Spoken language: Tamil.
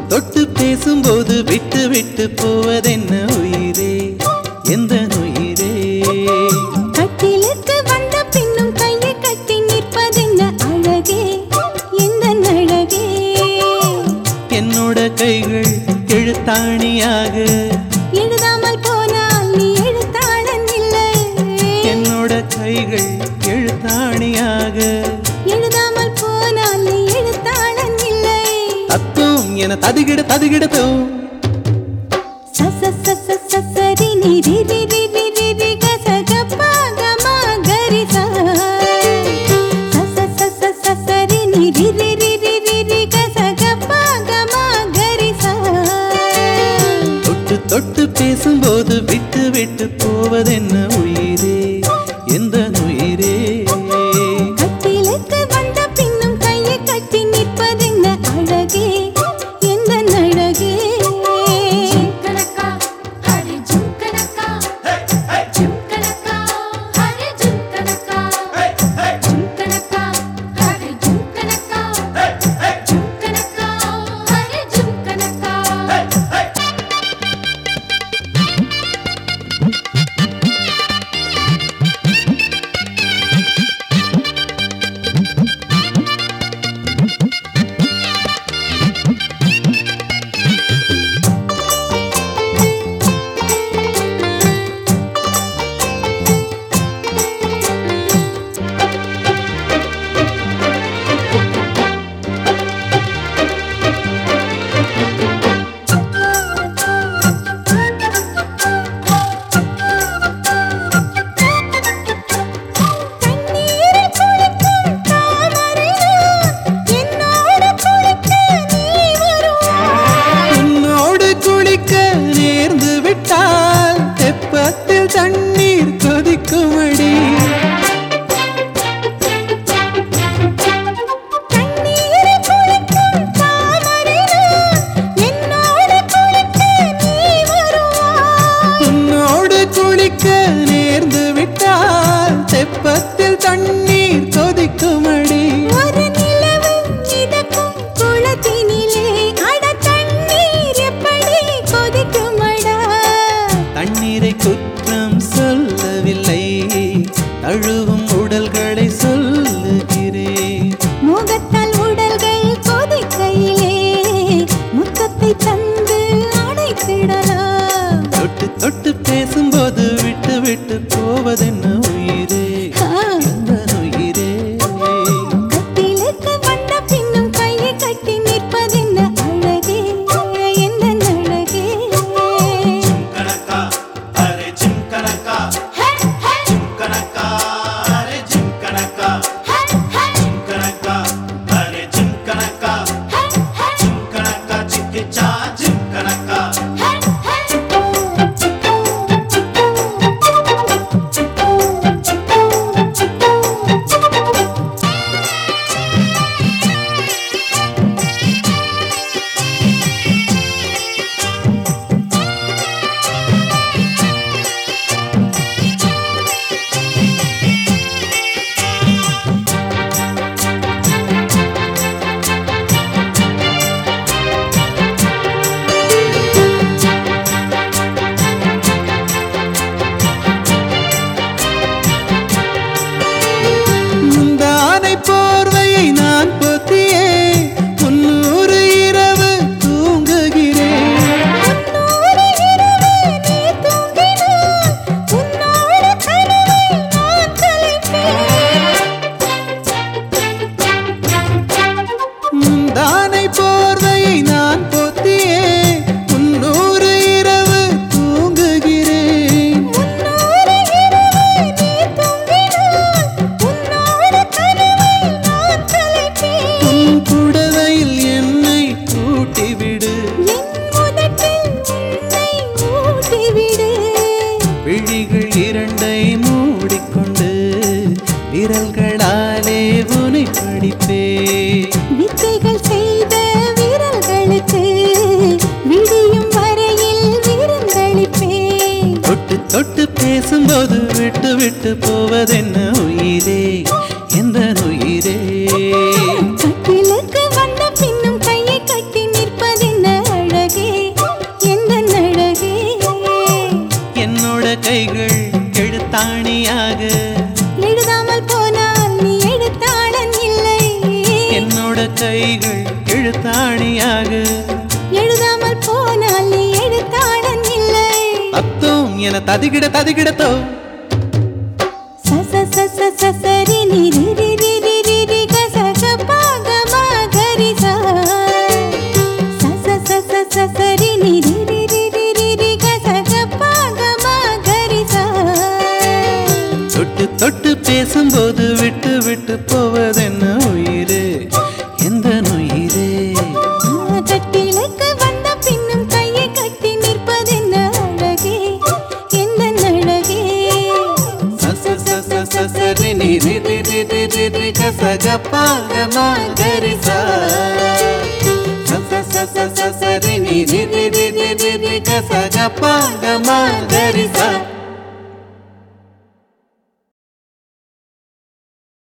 தொட்டு பேசும்போது விட்டு விட்டு போவதென்ன உயிரே எந்த உயிரே கட்டிலுக்கு வந்த பின்னும் கையை கட்டி நிற்பதென்ன அழகே எந்த அழகே என்னோட கைகள் எழுத்தாணியாக எழுதாமல் போனால் நீ எழுத்தாளன் இல்லை என்னோட கைகள் எழுத்தாணியாக எழுதாமல் போனால் நீ எழுத்தாளன் இல்லை தத்தும் என ததுகிட ததுகிடத்தும் சச சச சசரி நீ ரி ரி ரி ரி ரி ரி க ச க ப க ம க ரி ச சச சச சசரி நீ ரி ரி ரி ரி ரி ரி க ச க ப க ம க ரி ச தொட்டு தொட்டு பேசும்போது விட்டு விட்டு போவதென்ன உயிரே எந்த உயிரே கட்டிலுக்கு வந்த பின்னும் கையை கட்டி நிற்பதென்ன அழகே எந்த அழகே ஜும்கனக்கா ஹரி ஜும்கனக்கா ஜும்கனக்கா ஹரி ஜும்கனக்கா ஜும்கனக்கா ஹரி ஜும்கனக்கா ஜும்கனக்கா ஹரி ஜும்கனக்கா தண்ணீரில் குளிக்கும் தாமரைதான் என்னோடு குளிக்க நீ வருவாய் உன்னோடு குளிக்க நேர்ந்து விட்டால் தெப்பத்தில் தண்ணீர் கொதிக்குமடி தண்ணீரில் குளிக்கும் தாமரைதான் என்னோடு குளிக்க நீ வருவாய் உன்னோடு குளிக்க நேர்ந்து விட்டால் தெப்பத்தில் தண்ணீர் கொதிக்குமடி ஒரு நிலவு மிதக்கும் குளத்தினிலே அட தண்ணீர் எப்படி கொதிக்குமடா தண்ணீரை குற்றம் சொல்லவில்லை தழுவும் உடல்களை சொல்லுகிறேன் முகத்தால் உடல்கள் கொதிக்கையிலே முத்தத்தை தந்து அடைத்திடலாம் தொட்டு தொட்டு பேசும்போது விட்டு விட்டு போவதென்ன உயிரே எந்த உயிரே கட்டிலுக்கு வந்த பின்னும் கையை கட்டி நிற்பதென்ன அழகே என்ன அழகே கனக்கா அரே ஜிம் கனக்கா ஹே ஹே ஜிம் கனக்கா அரே ஜிம் கனக்கா ஹே ஹே ஜிம் கனக்கா அரே ஜிம் கனக்கா ஹே ஹே ஜிம் கனக்கா சிக்கிச்சா ஜிம் கனக்கா ஹே ஹே முந்தானை போர்வையை நான் பொத்தியே முன்னூறு இரவு தூங்குகிறேன் உன்னோடு இரவு நீ தூங்கினால் உன்னோடு கனவை நான் கலைப்பேன் முந்தானை போர்வையை நான் பொத்தியே முன்னூறு இரவு தூங்குகிறேன் உன்னோடு இரவு நீ தூங்கினால் உன்னோடு கனவை நான் கலைப்பேன் உன் புடவையில் என்னை கூட்டிவிடு என் முதட்டில் உன்னை ஊட்டிவிடு விழிகள் இரண்டை மூடிக்கொண்டு விரல்களாலே உனை படிப்பே வித்தைகள் செய்த வீரர்களுக்கு விடியும் வரையில் விருந்தளிப்பேன் தொட்டு தொட்டு பேசும்போது விட்டு விட்டு போவதென்ன உயிரே எந்த உயிரே கட்டிலுக்கு வந்த பின்னும் கையை கட்டி நிற்பதென்ன என ததிகிட ததிகிடத்தோ ச ச ச ச ச சரி நி ரி ரி ரி ரி ரி ரி க ச க ப க ம க ரி ச ச ச ச ச ச சரி நி ரி ரி ரி ரி ரி ரி க ச க ப க ம க ரி ச தொட்டு தொட்டு பேசும்போது விட்டு விட்டு போவதென்ன உயிரே எந்த உயிரே கட்டிலுக்கு வந்த பின்னும் கையை கட்டி நிற்பதென்ன அழகே எந்த அழகே ச ச ச ச ச சரி நி ரி ரி ரி ரி ரி ரி க ச க ப க ம க ரி ச ச ச ச ச ச சரி நி ரி ரி ரி ரி ரி ரி க ச க ப க ம